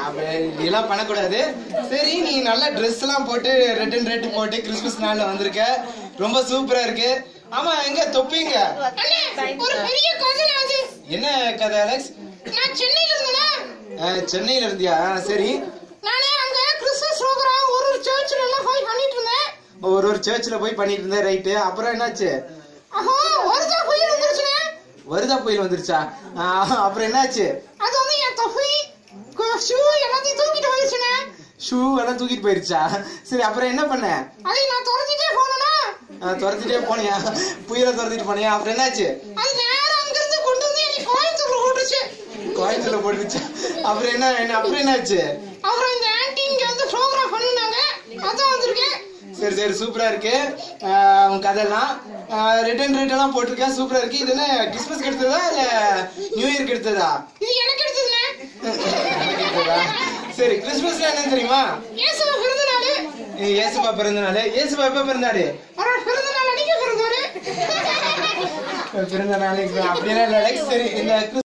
அப்ப இதெல்லாம் பண்ணக்கூடாது சரி நீ நல்ல ட்ரெஸ் எல்லாம் போட்டு ரெட் அண்ட் ரெட் போட்டு கிறிஸ்மஸ் நாள்ல வந்திருக்க ரொம்ப சூப்பரா இருக்கு ஆமா எங்க தொப்பிங்க அண்ணே ஒரு பெரிய கதை அது என்ன கதை அலெக்ஸ் நான் சென்னையில இருந்தேனா அஹ், சென்னையில இருந்தியா ஆ, சரி நானே அங்க கிறிஸ்மஸ் ப்ரோக்ராம் ஒரு ஒரு சர்ச்சில் எல்லாம் போய் பண்ணிட்டு இருந்தேன் ஒரு ஒரு சர்ச்சில் போய் பண்ணிட்டு இருந்தேன் ரைட்டு அப்புறம் என்னாச்சு ஆஹா வருதா புயல் வந்துருச்சுனே வருதா புயல் வந்துருச்சா ஆ, அப்புறம் என்னாச்சு அது வந்து என் தொப்பி ஷூ எல்லாத்தையும் தூக்கிட்டு போயிருச்சுனே ஷூ எல்லாம் தூக்கிட்டு போயிருச்சா சரி அப்புறம் என்ன பண்ண அதை நான் துரத்திட்டே போனேனா ஆ, துரத்திட்டே போனியா புயலை துரத்திட்டு போனியா அப்புறம் என்னாச்சு அது நேரம் அங்கிருந்து கொண்டு வந்து என்னை கோயம்புத்தூர்ல போட்டுச்சு கோயம்புத்தூர்ல போட்டுருச்சா அப்புறம் என்ன என்ன அப்புறம் என்னாச்சு அப்புறம் இந்த ஆன்ட்டி இங்க வந்து ப்ரோக்ராம் பண்ணுனாங்க அதான் வந்திருக்கேன் சரி சரி சூப்பரா இருக்கு ஆஹ் உன் கதையெல்லாம் ரெட் அண்ட் ரெட் எல்லாம் போட்டிருக்கேன் சூப்பரா இருக்கு இது என்ன கிறிஸ்மஸ்க்கு எடுத்ததா இல்ல நியூ இயர்க்கு எடுத்ததா இது எனக்கு எடுத்ததுனே எனக்கு எடுத்ததா? சரி கிறிஸ்மஸ்ல என்ன தெரியுமா இயேசுவ பிறந்த நாள் இது இயேசுப்பா பிறந்த நாள் இயேசுப்பா எப்ப பிறந்தாரு அவர் பிறந்த நாள் அன்னைக்கு பிறந்தாரு பிறந்த நாளைக்கு அப்படியெல்லாம் இல்லை சரி இந்த